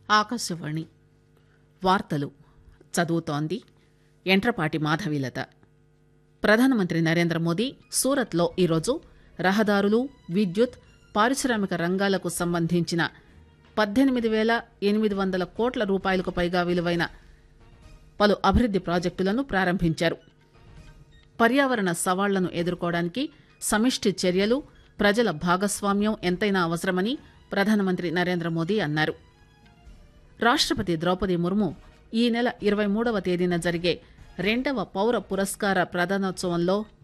ఆకాశవాణి వార్తలు చదువుతోంది ఎంట్రపాటి మాధవీలత ప్రధానమంత్రి నరేంద్ర మోదీ సూరత్లో ఈరోజు రహదారులు విద్యుత్ పారిశ్రామిక రంగాలకు సంబంధించిన పద్దెనిమిది పేల ఎనిమిది వందల కోట్ల రూపాయలకు పైగా విలువైన పలు అభివృద్ది ప్రాజెక్టులను ప్రారంభించారు పర్యావరణ సవాళ్లను ఎదుర్కోవడానికి సమిష్టి చర్యలు ప్రజల భాగస్వామ్యం ఎంతైనా అవసరమని ప్రధానమంత్రి నరేంద్ర మోదీ అన్నారు రాష్టపతి ద్రౌపది ముర్ము ఈ నెల ఇరవై మూడవ తేదీన జరిగే రెండవ పౌర పురస్కార ప్రదానోత్సవంలో